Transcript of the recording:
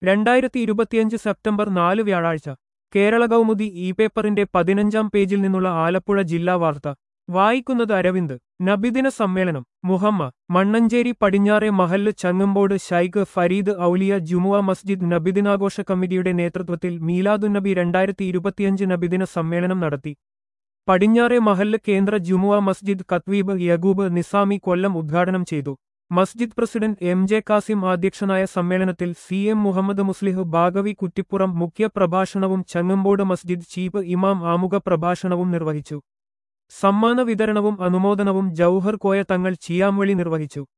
രണ്ടായിരത്തി ഇരുപത്തിയഞ്ച് സെപ്റ്റംബർ നാല് വ്യാഴാഴ്ച കേരള കൗമുദി ഇ പേപ്പറിന്റെ പതിനഞ്ചാം പേജിൽ നിന്നുള്ള ആലപ്പുഴ ജില്ലാ വാർത്ത വായിക്കുന്നത് അരവിന്ദ് നബിദിന സമ്മേളനം മുഹമ്മ മണ്ണഞ്ചേരി പടിഞ്ഞാറെ മഹല്ല് ചങ്ങമ്പോട് ഷൈഖ് ഫരീദ് ഔലിയ ജുമുഅ മസ്ജിദ് നബിദിനാഘോഷ കമ്മിറ്റിയുടെ നേതൃത്വത്തിൽ മീലാദുന്നബി രണ്ടായിരത്തി ഇരുപത്തിയഞ്ച് നബിദിന സമ്മേളനം നടത്തി പടിഞ്ഞാറെ മഹല്ല് കേന്ദ്ര ജുമുഅ മസ്ജിദ് കത്വീബ് യഗൂബ് നിസാമി കൊല്ലം ഉദ്ഘാടനം ചെയ്തു മസ്ജിദ് പ്രസിഡന്റ് എം ജെ കാസിം അധ്യക്ഷനായ സമ്മേളനത്തിൽ സി എം മുഹമ്മദ് മുസ്ലിഹ് ബാഗവി കുറ്റിപ്പുറം മുഖ്യ പ്രഭാഷണവും ചങ്ങമ്പോട് മസ്ജിദ് ചീഫ് ഇമാം ആമുഖ പ്രഭാഷണവും നിർവഹിച്ചു സമ്മാന വിതരണവും അനുമോദനവും ജൌഹർ കോയ തങ്ങൾ ചിയാംവളി നിർവഹിച്ചു